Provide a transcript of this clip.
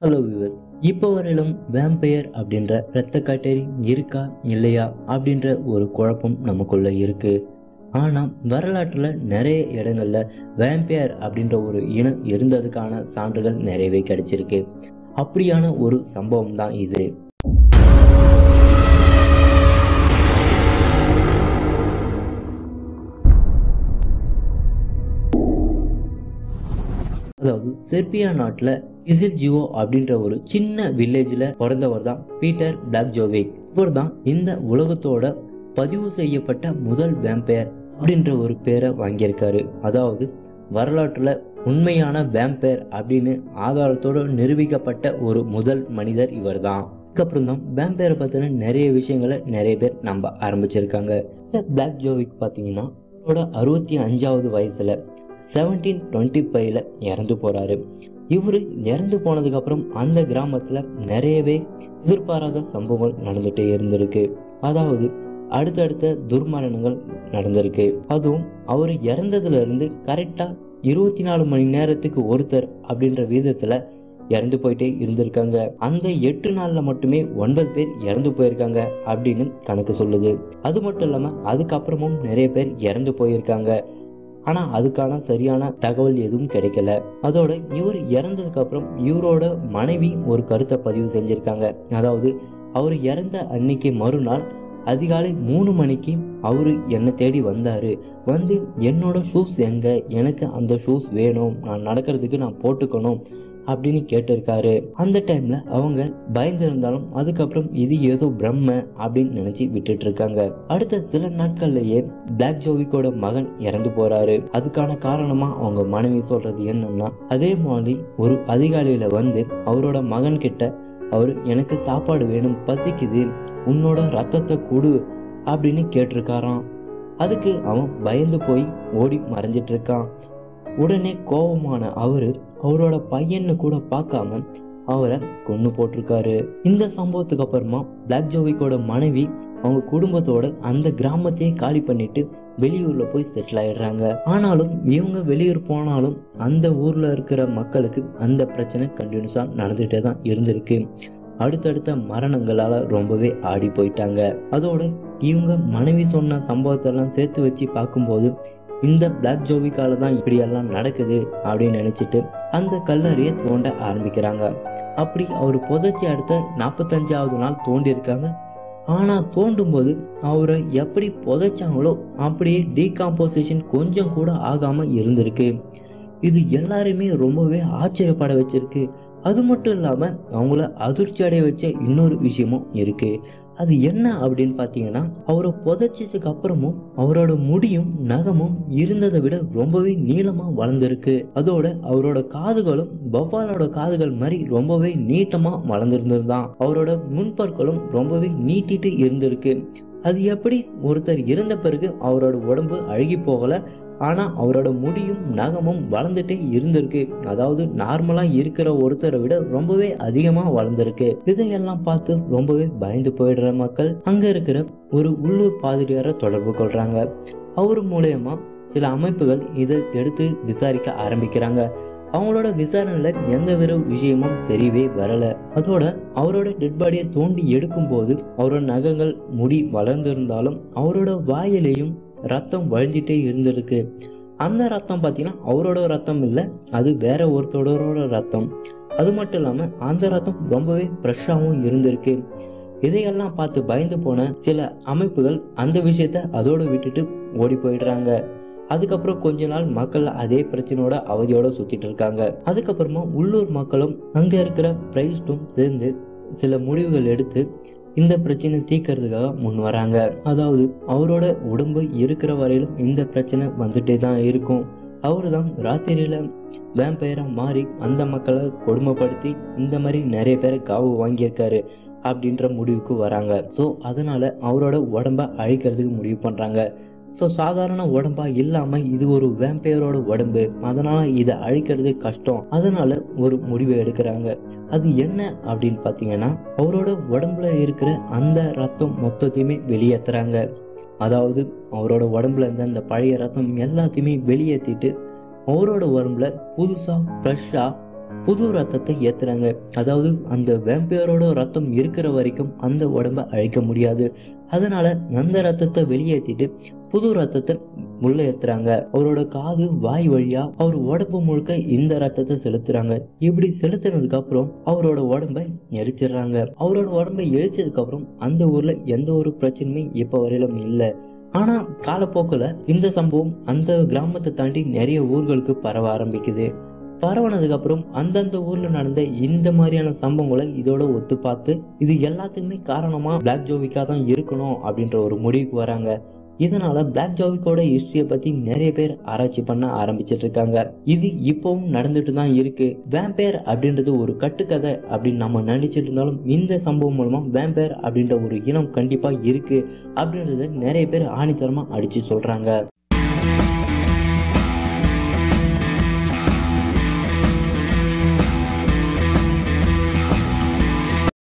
hello viewers இப்போ வரையிலும் vampire அப்படின்ற இரத்த காட்டேரி இருக்கா இல்லையா அப்படின்ற ஒரு குழப்பம் நமக்குள்ள இருக்கு ஆனால் வரலாற்றில் நிறைய இடங்கள்ல வேம்பயர் அப்படின்ற ஒரு இனம் இருந்ததுக்கான சான்றுகள் நிறையவே கிடைச்சிருக்கு அப்படியான ஒரு சம்பவம் தான் இது அதாவது செர்பியா நாட்டில் இசில் ஜிவோ அப்படின்ற ஒரு சின்ன வில்லேஜில் பிறந்தவர் தான் பீட்டர் பிளாக் ஜோவிக் இவர் தான் இந்த உலகத்தோட பதிவு செய்யப்பட்ட முதல் வேம்பயர் அப்படின்ற ஒரு பேரை வாங்கியிருக்காரு அதாவது வரலாற்றில் உண்மையான வேம்பயர் அப்படின்னு ஆதாரத்தோடு நிரூபிக்கப்பட்ட ஒரு முதல் மனிதர் இவர் தான் அதுக்கப்புறம் தான் வேம்பயரை பற்றின நிறைய விஷயங்களை நிறைய பேர் நம்ப ஆரம்பிச்சிருக்காங்க இந்த பிளாக் ஜோவிக் பார்த்தீங்கன்னா அவரோட அறுபத்தி அஞ்சாவது வயசில் செவன்டீன் டுவெண்ட்டி ஃபைவ்ல இறந்து போகிறாரு இவர் இறந்து போனதுக்கப்புறம் அந்த கிராமத்தில் நிறையவே எதிர்பாராத சம்பவங்கள் நடந்துகிட்டே இருந்திருக்கு அதாவது அடுத்தடுத்த துர்மரணங்கள் நடந்திருக்கு அதுவும் அவர் இறந்ததுல இருந்து கரெக்டாக இருபத்தி நாலு மணி நேரத்துக்கு ஒருத்தர் அப்படின்ற விதத்தில் இறந்து போயிட்டே இருந்திருக்காங்க அந்த எட்டு நாளில் மட்டுமே ஒன்பது பேர் இறந்து போயிருக்காங்க அப்படின்னு கணக்கு சொல்லுது அது மட்டும் இல்லாமல் அதுக்கப்புறமும் நிறைய பேர் இறந்து போயிருக்காங்க ஆனால் அதுக்கான சரியான தகவல் எதுவும் கிடைக்கல அதோட இவர் இறந்ததுக்கு அப்புறம் இவரோட மனைவி ஒரு கருத்தை பதிவு செஞ்சிருக்காங்க அதாவது அவர் இறந்த அன்னைக்கு மறுநாள் அதிகாலை மூணு மணிக்கு அவர் என்னை தேடி வந்தார் வந்து என்னோட ஷூஸ் எங்கே எனக்கு அந்த ஷூஸ் வேணும் நான் நடக்கிறதுக்கு நான் போட்டுக்கணும் அப்படின்னு கேட்டிருக்காரு அந்த டைம்ல அவங்க பயந்திருந்தாலும் அதுக்கப்புறம் இது ஏதோ பிரம்ம அப்படின்னு நினைச்சு விட்டுட்டு இருக்காங்க அடுத்த சில நாட்கள்லயே பிளாக் ஜோவிக்கோட மகன் இறந்து போறாரு அதுக்கான காரணமா அவங்க மனைவி சொல்றது என்னன்னா அதே மாதிரி ஒரு அதிகாலையில வந்து அவரோட மகன் கிட்ட அவர் எனக்கு சாப்பாடு வேணும் பசிக்குது உன்னோட ரத்தத்தை கொடு அப்படின்னு கேட்டிருக்காராம் அதுக்கு அவன் பயந்து போய் ஓடி மறைஞ்சிட்டு இருக்கான் உடனே கோபமான அவரு அவரோட பையன்னு கூட பார்க்காம அவரை கொண்டு போட்டிருக்காரு இந்த சம்பவத்துக்கு அப்புறமா பிளாக் ஜோவிக்கோட மனைவி அவங்க குடும்பத்தோட அந்த கிராமத்தையே காலி பண்ணிட்டு வெளியூர்ல போய் செட்டில் ஆயிடுறாங்க ஆனாலும் இவங்க வெளியூர் போனாலும் அந்த ஊர்ல இருக்கிற மக்களுக்கு அந்த பிரச்சனை கண்டினியூஸா நடந்துகிட்டே தான் இருந்திருக்கு அடுத்தடுத்த மரணங்களால ரொம்பவே ஆடி போயிட்டாங்க அதோட இவங்க மனைவி சொன்ன சம்பவத்தெல்லாம் சேர்த்து வச்சு பார்க்கும்போது இந்த பிளாக் ஜோவிக்கால தான் இப்படியெல்லாம் நடக்குது அப்படின்னு நினச்சிட்டு அந்த கல்லறையை தோண்ட ஆரம்பிக்கிறாங்க அப்படி அவர் புதைச்சி அடுத்த நாற்பத்தஞ்சாவது நாள் தோண்டி இருக்காங்க ஆனால் தோண்டும் போது அவரை எப்படி புதைச்சாங்களோ அப்படியே டீகாம்போசிஷன் கொஞ்சம் கூட ஆகாமல் இருந்திருக்கு இது எல்லாருமே ரொம்பவே ஆச்சரியப்பட வச்சிருக்கு அது மட்டும் இல்லாமல் அவங்கள அதிர்ச்சி அடைய வச்ச இன்னொரு விஷயமும் இருக்கு அது என்ன அப்படின்னு பார்த்தீங்கன்னா அவரை புதைச்சதுக்கு அப்புறமும் அவரோட முடியும் நகமும் இருந்ததை விட ரொம்பவே நீளமாக வளர்ந்துருக்கு அதோட அவரோட காதுகளும் வவ்வாலோட காதுகள் மாதிரி ரொம்பவே நீட்டமாக வளர்ந்துருந்ததுதான் அவரோட முன்பற்களும் ரொம்பவே நீட்டிட்டு இருந்திருக்கு அது எப்படி ஒருத்தர் இறந்த பிறகு அவரோட உடம்பு அழுகி போகல ஆனா அவரோட முடியும் நகமும் வளர்ந்துட்டே இருந்திருக்கு அதாவது நார்மலா இருக்கிற ஒருத்தரை விட ரொம்பவே அதிகமா வளர்ந்துருக்கு இதையெல்லாம் பார்த்து ரொம்பவே பயந்து போயிடுற மக்கள் அங்க இருக்கிற ஒரு உள்ளூர் பாதிரியாரை தொடர்பு கொள்றாங்க அவர் மூலயமா சில அமைப்புகள் இதை எடுத்து விசாரிக்க ஆரம்பிக்கிறாங்க அவங்களோட விசாரணையில் எந்த ஒரு விஷயமும் தெரியவே வரல அதோட அவரோட டெட் பாடியை தோண்டி எடுக்கும்போது அவரோட நகங்கள் முடி வளர்ந்திருந்தாலும் அவரோட வாயிலையும் ரத்தம் வழிஞ்சிட்டே இருந்திருக்கு அந்த ரத்தம் பார்த்தீங்கன்னா அவரோட ரத்தம் இல்லை அது வேற ஒருத்தரோட ரத்தம் அது மட்டும் இல்லாமல் அந்த ரத்தம் ரொம்பவே ஃப்ரெஷ்ஷாகவும் இருந்திருக்கு இதையெல்லாம் பார்த்து பயந்து போன சில அமைப்புகள் அந்த விஷயத்த அதோடு விட்டுட்டு ஓடி போயிடுறாங்க அதுக்கப்புறம் கொஞ்ச நாள் மக்கள் அதே பிரச்சனையோட அவதியோட சுத்திட்டு இருக்காங்க அதுக்கப்புறமா உள்ளூர் மக்களும் அங்க இருக்கிற பிரைஸ்டும் சேர்ந்து சில முடிவுகள் எடுத்து இந்த பிரச்சனை தீர்க்கறதுக்காக முன் வராங்க அதாவது அவரோட உடம்பு இருக்கிற வரையிலும் இந்த பிரச்சனை வந்துட்டே தான் இருக்கும் அவரு தான் ராத்திரியில வேம்பயரா மாறி அந்த மக்களை கொடுமைப்படுத்தி இந்த மாதிரி நிறைய பேரை காவு வாங்கியிருக்காரு அப்படின்ற முடிவுக்கு வராங்க ஸோ அதனால அவரோட உடம்ப அழிக்கிறதுக்கு முடிவு பண்றாங்க ஸோ சாதாரண உடம்பா இல்லாமல் இது ஒரு வேம்பையரோட உடம்பு அதனால் இதை அழிக்கிறது கஷ்டம் அதனால ஒரு முடிவை எடுக்கிறாங்க அது என்ன அப்படின்னு பார்த்தீங்கன்னா அவரோட உடம்புல இருக்கிற அந்த ரத்தம் மொத்தத்தையுமே வெளியேற்றுறாங்க அதாவது அவரோட உடம்புல இருந்த அந்த பழைய ரத்தம் எல்லாத்தையுமே வெளியேற்றிட்டு அவரோட உடம்புல புதுசாக ஃப்ரெஷ்ஷாக புது ரத்தத்தை ஏத்துறாங்க அதாவது அந்த வேம்பையரோட ரத்தம் இருக்கிற வரைக்கும் அந்த உடம்ப அழிக்க முடியாது அதனால அந்த ரத்தத்தை வெளியேற்றிட்டு புது ரத்தத்தை உள்ள ஏத்துறாங்க அவரோட காது வாய் வழியா அவர் உடம்பு முழுக்க இந்த ரத்தத்தை செலுத்துறாங்க இப்படி செலுத்தினதுக்கு அப்புறம் அவரோட உடம்பை எரிச்சிடுறாங்க அவரோட உடம்பை எரிச்சதுக்கு அப்புறம் அந்த ஊர்ல எந்த ஒரு பிரச்சனையுமே இப்ப வரையிலும் இல்லை ஆனா காலப்போக்கில் இந்த சம்பவம் அந்த கிராமத்தை தாண்டி நிறைய ஊர்களுக்கு பரவ ஆரம்பிக்குது பரவனதுக்கு அப்புறம் அந்தந்த ஊர்ல நடந்த இந்த மாதிரியான சம்பவங்களை இதோட ஒத்து பார்த்து இது எல்லாத்துக்குமே காரணமா பிளாக் ஜோவிக்கா தான் இருக்கணும் அப்படின்ற ஒரு முடிவுக்கு வராங்க இதனால பிளாக் ஜோவிக்கோட ஹிஸ்டரியை பத்தி நிறைய பேர் ஆராய்ச்சி பண்ண ஆரம்பிச்சிட்டு இருக்காங்க இது இப்பவும் நடந்துட்டு தான் இருக்கு வேம்பேர் அப்படின்றது ஒரு கட்டுக்கதை அப்படின்னு நம்ம நினைச்சிட்டு இருந்தாலும் இந்த சம்பவம் மூலமா வேம்பேர் அப்படின்ற ஒரு இனம் கண்டிப்பா இருக்கு அப்படின்றத நிறைய பேர் ஆணித்தரமா அடிச்சு சொல்றாங்க